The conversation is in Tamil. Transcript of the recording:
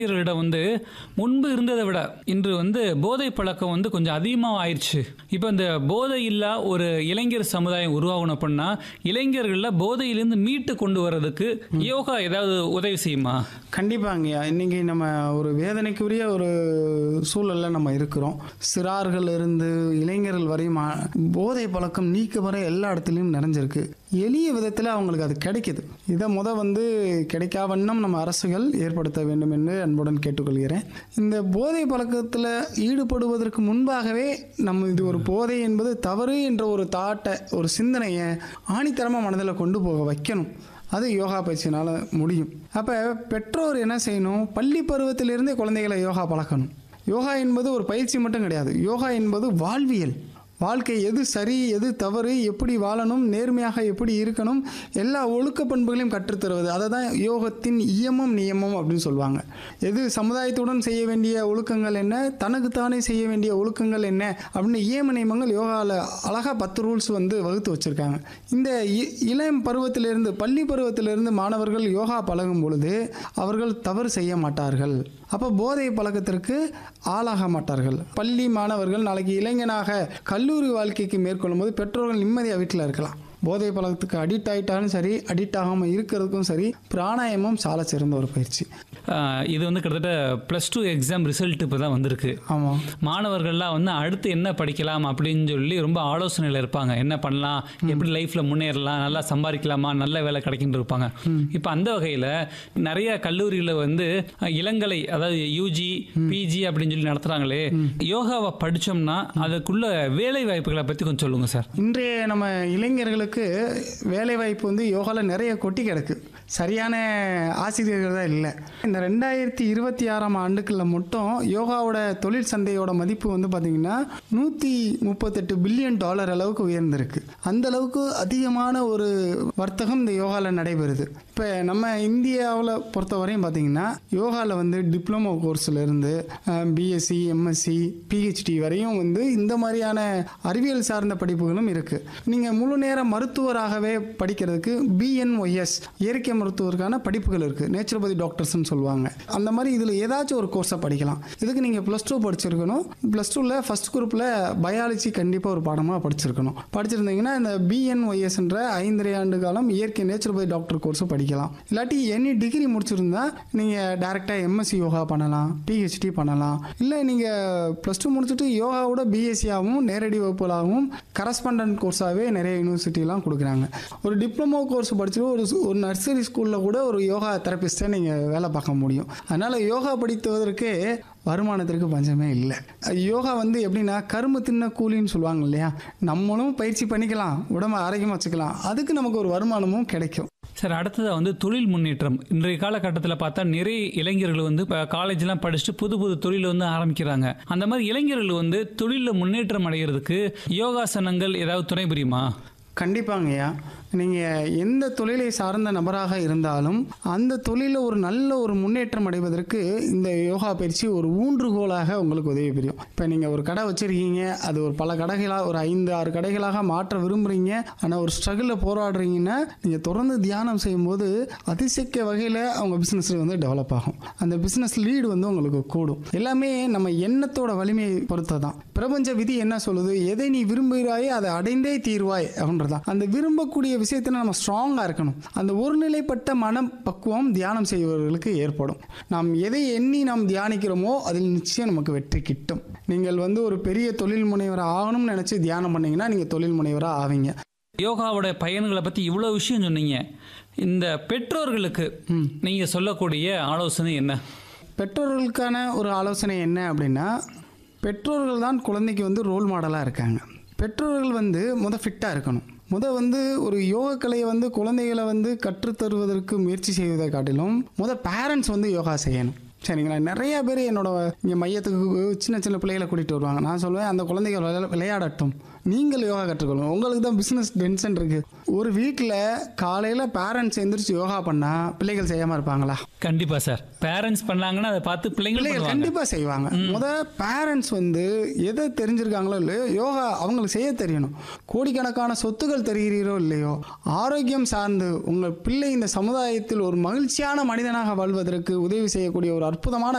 இளைஞர்களிடம் வந்து முன்பு இருந்ததை விட இன்று வந்து போதை பழக்கம் வந்து கொஞ்சம் அதிகமாக ஆயிடுச்சு இப்போ இந்த போதை இல்லா ஒரு இளைஞர் சமுதாயம் உருவாகணும் அப்படின்னா இளைஞர்களில் போதையிலிருந்து மீட்டு கொண்டு வர்றதுக்கு யோகா ஏதாவது உதவி செய்யுமா கண்டிப்பாங்கய்யா இன்னைக்கு நம்ம ஒரு வேதனைக்குரிய ஒரு சூழல்ல நம்ம இருக்கிறோம் சிறார்கள் இருந்து இளைஞர்கள் வரையும் ஆ- போதை பழக்கம் நீக்க வர எல்லா இடத்துலையும் நிறைஞ்சிருக்கு எளிய விதத்தில் அவங்களுக்கு அது கிடைக்குது இதை முத வந்து கிடைக்கா வண்ணம் நம்ம அரசுகள் ஏற்படுத்த வேண்டும் என்று அன்புடன் கேட்டுக்கொள்கிறேன் இந்த போதை பழக்கத்தில் ஈடுபடுவதற்கு முன்பாகவே நம்ம இது ஒரு போதை என்பது தவறு என்ற ஒரு தாட்டை ஒரு சிந்தனையை ஆணித்தரமாக மனதில் கொண்டு போக வைக்கணும் அது யோகா பயிற்சினால முடியும் அப்போ பெற்றோர் என்ன செய்யணும் பள்ளி பருவத்திலிருந்தே குழந்தைகளை யோகா பழக்கணும் யோகா என்பது ஒரு பயிற்சி மட்டும் கிடையாது யோகா என்பது வாழ்வியல் வாழ்க்கை எது சரி எது தவறு எப்படி வாழணும் நேர்மையாக எப்படி இருக்கணும் எல்லா ஒழுக்க பண்புகளையும் கற்றுத்தருவது அதை தான் யோகத்தின் இயமம் நியமம் அப்படின்னு சொல்லுவாங்க எது சமுதாயத்துடன் செய்ய வேண்டிய ஒழுக்கங்கள் என்ன தனக்குத்தானே செய்ய வேண்டிய ஒழுக்கங்கள் என்ன அப்படின்னு இயம நியமங்கள் யோகாவில் அழகாக பத்து ரூல்ஸ் வந்து வகுத்து வச்சுருக்காங்க இந்த இ- இளம் பருவத்திலிருந்து பள்ளி பருவத்திலிருந்து மாணவர்கள் யோகா பழகும் பொழுது அவர்கள் தவறு செய்ய மாட்டார்கள் அப்போ போதை பழக்கத்திற்கு ஆளாக மாட்டார்கள் பள்ளி மாணவர்கள் நாளைக்கு இளைஞனாக கல்லூரி வாழ்க்கைக்கு மேற்கொள்ளும் போது பெற்றோர்கள் நிம்மதியாக வீட்டில் இருக்கலாம் போதை பழக்கத்துக்கு அடிக்ட் ஆகிட்டாலும் சரி அடிக்ட் ஆகாமல் இருக்கிறதுக்கும் சரி பிராணாயாமம் சால சிறந்த ஒரு பயிற்சி ஆஹ் இது வந்து கிட்டத்தட்ட ப்ளஸ் டூ எக்ஸாம் ரிசல்ட் இப்போ தான் வந்திருக்கு ஆமாம் மாணவர்கள்லாம் வந்து அடுத்து என்ன படிக்கலாம் அப்படின்னு சொல்லி ரொம்ப ஆலோசனையில் இருப்பாங்க என்ன பண்ணலாம் எப்படி லைஃப்பில் முன்னேறலாம் நல்லா சம்பாதிக்கலாமா நல்ல வேலை கிடைக்குன்னு இருப்பாங்க இப்போ அந்த வகையில் நிறைய கல்லூரியில் வந்து அஹ், இளங்கலை அதாவது யூஜி பிஜி அப்படின்னு சொல்லி நடத்துகிறாங்களே யோகாவை படித்தோம்னா அதுக்குள்ள வேலை வாய்ப்புகளை பற்றி கொஞ்சம் சொல்லுங்கள் சார் இன்றைய நம்ம இளைஞர்களுக்கு வேலை வாய்ப்பு வந்து யோகாவில் நிறைய கொட்டி கிடக்கு சரியான ஆசிரியர்கள் தான் இல்லை இந்த ரெண்டாயிரத்தி இருபத்தி ஆறாம் ஆண்டுக்குள்ள மட்டும் யோகாவோட தொழில் சந்தையோட மதிப்பு வந்து பார்த்திங்கன்னா நூற்றி முப்பத்தெட்டு பில்லியன் டாலர் அளவுக்கு உயர்ந்திருக்கு அந்த அளவுக்கு அதிகமான ஒரு வர்த்தகம் இந்த யோகாவில் நடைபெறுது இப்போ நம்ம இந்தியாவில் பொறுத்தவரையும் பார்த்தீங்கன்னா யோகாவில் வந்து டிப்ளமோ கோர்ஸ்லேருந்து பிஎஸ்சி எம்எஸ்சி பிஹெச்டி வரையும் வந்து இந்த மாதிரியான அறிவியல் சார்ந்த படிப்புகளும் இருக்குது நீங்கள் முழு நேர மருத்துவராகவே படிக்கிறதுக்கு பிஎன்ஒய்எஸ் இயற்கை மருத்துவருக்கான படிப்புகள் இருக்குது நேச்சுரோபதி டாக்டர்ஸ்னு சொல்லுவாங்க அந்த மாதிரி இதில் ஏதாச்சும் ஒரு கோர்ஸை படிக்கலாம் இதுக்கு நீங்கள் ப்ளஸ் டூ படிச்சிருக்கணும் ப்ளஸ் டூவில் ஃபஸ்ட் குரூப்பில் பயாலஜி கண்டிப்பாக ஒரு பாடமாக படிச்சிருக்கணும் படிச்சிருந்தீங்கன்னா இந்த பிஎன்ஒய்எஸ்ன்ற ஐந்தரை ஆண்டு காலம் இயற்கை நேச்சுரோபதி டாக்டர் கோர்ஸும் படிக்கலாம் இல்லாட்டி எனி டிகிரி முடிச்சிருந்தா நீங்கள் டேரெக்டாக எம்எஸ்சி யோகா பண்ணலாம் பிஹெச்டி பண்ணலாம் இல்லை நீங்கள் ப்ளஸ் டூ முடிச்சுட்டு யோகாவோட பிஎஸ்சியாகவும் நேரடி வகுப்புகளாகவும் கரஸ்பாண்டன்ட் கோர்ஸாகவே நிறைய யூனிவர்சிட்டிலாம் கொடுக்குறாங்க ஒரு டிப்ளமோ கோர்ஸ் படிச்சுட்டு ஒரு சு- ஒரு நர்சரி ஸ்கூலில் கூட ஒரு யோகா தெரபிஸ்ட்டை நீங்கள் வேலை பார்க்க முடியும் அதனால் யோகா படித்துவதற்கு வருமானத்திற்கு பஞ்சமே இல்லை யோகா வந்து எப்படின்னா கரும்பு தின்ன கூலின்னு சொல்லுவாங்க இல்லையா நம்மளும் பயிற்சி பண்ணிக்கலாம் உடம்ப ஆரோக்கியமாக வச்சுக்கலாம் அதுக்கு நமக்கு ஒரு வருமானமும் கிடைக்கும் சார் அடுத்ததாக வந்து தொழில் முன்னேற்றம் இன்றைய காலகட்டத்தில் பார்த்தா நிறைய இளைஞர்கள் வந்து இப்போ காலேஜ்லாம் படிச்சுட்டு புது புது தொழில் வந்து ஆரம்பிக்கிறாங்க அந்த மாதிரி இளைஞர்கள் வந்து தொழிலில் முன்னேற்றம் அடைகிறதுக்கு யோகாசனங்கள் ஏதாவது துணை புரியுமா கண்டிப்பாங்கய்யா நீங்கள் எந்த தொழிலை சார்ந்த நபராக இருந்தாலும் அந்த தொழிலில் ஒரு நல்ல ஒரு முன்னேற்றம் அடைவதற்கு இந்த யோகா பயிற்சி ஒரு ஊன்றுகோலாக உங்களுக்கு உதவி புரியும் இப்போ நீங்கள் ஒரு கடை வச்சுருக்கீங்க அது ஒரு பல கடைகளாக ஒரு ஐந்து ஆறு கடைகளாக மாற்ற விரும்புகிறீங்க ஆனால் ஒரு ஸ்ட்ரகிளில் போராடுறீங்கன்னா நீங்கள் தொடர்ந்து தியானம் செய்யும்போது அதிசக்க வகையில் அவங்க பிஸ்னஸ் வந்து டெவலப் ஆகும் அந்த பிஸ்னஸ் லீடு வந்து உங்களுக்கு கூடும் எல்லாமே நம்ம எண்ணத்தோட வலிமையை பொறுத்தது தான் பிரபஞ்ச விதி என்ன சொல்லுது எதை நீ விரும்புகிறாயோ அதை அடைந்தே தீர்வாய் அப்படின்றதான் அந்த விரும்பக்கூடிய விஷயத்துல நம்ம ஸ்ட்ராங்காக இருக்கணும் அந்த ஒருநிலைப்பட்ட மன பக்குவம் தியானம் செய்பவர்களுக்கு ஏற்படும் நாம் எதை எண்ணி நாம் தியானிக்கிறோமோ அதில் நிச்சயம் நமக்கு வெற்றி கிட்டும் நீங்கள் வந்து ஒரு பெரிய தொழில் முனைவராக ஆகணும்னு நினச்சி தியானம் பண்ணீங்கன்னா நீங்கள் தொழில் முனைவராக ஆவீங்க யோகாவோட பயன்களை பற்றி இவ்வளோ விஷயம் சொன்னீங்க இந்த பெற்றோர்களுக்கு நீங்கள் சொல்லக்கூடிய ஆலோசனை என்ன பெற்றோர்களுக்கான ஒரு ஆலோசனை என்ன அப்படின்னா பெற்றோர்கள் தான் குழந்தைக்கு வந்து ரோல் மாடலாக இருக்காங்க பெற்றோர்கள் வந்து முத ஃபிட்டாக இருக்கணும் முத வந்து ஒரு யோகா கலையை வந்து குழந்தைகளை வந்து கற்றுத்தருவதற்கு முயற்சி செய்வதை காட்டிலும் முத பேரண்ட்ஸ் வந்து யோகா செய்யணும் சரிங்களா நிறைய பேர் என்னோட இங்கே மையத்துக்கு சின்ன சின்ன பிள்ளைகளை கூட்டிகிட்டு வருவாங்க நான் சொல்லுவேன் அந்த குழந்தைகள் விளையா- விளையாடட்டும் நீங்கள் யோகா கற்றுக்கொள்ளுங்க உங்களுக்கு தான் பிஸ்னஸ் டென்ஷன் இருக்கு ஒரு வீட்டில் காலையில் பேரண்ட்ஸ் எந்திரிச்சு யோகா பண்ணால் பிள்ளைகள் செய்யாமல் இருப்பாங்களா கண்டிப்பா சார் பேரண்ட்ஸ் பண்ணாங்கன்னா அதை பார்த்து பிள்ளைங்களும் பிள்ளைகள் பண்ணுவாங்க கண்டிப்பாக செய்வாங்க முத பேரண்ட்ஸ் வந்து எதை தெரிஞ்சிருக்காங்களோ இல்லையோ யோகா அவங்களுக்கு செய்ய தெரியணும் கோடிக்கணக்கான சொத்துக்கள் தெரிகிறீரோ இல்லையோ ஆரோக்கியம் சார்ந்து உங்கள் பிள்ளை இந்த சமுதாயத்தில் ஒரு மகிழ்ச்சியான மனிதனாக வாழ்வதற்கு உதவி செய்யக்கூடிய ஒரு அற்புதமான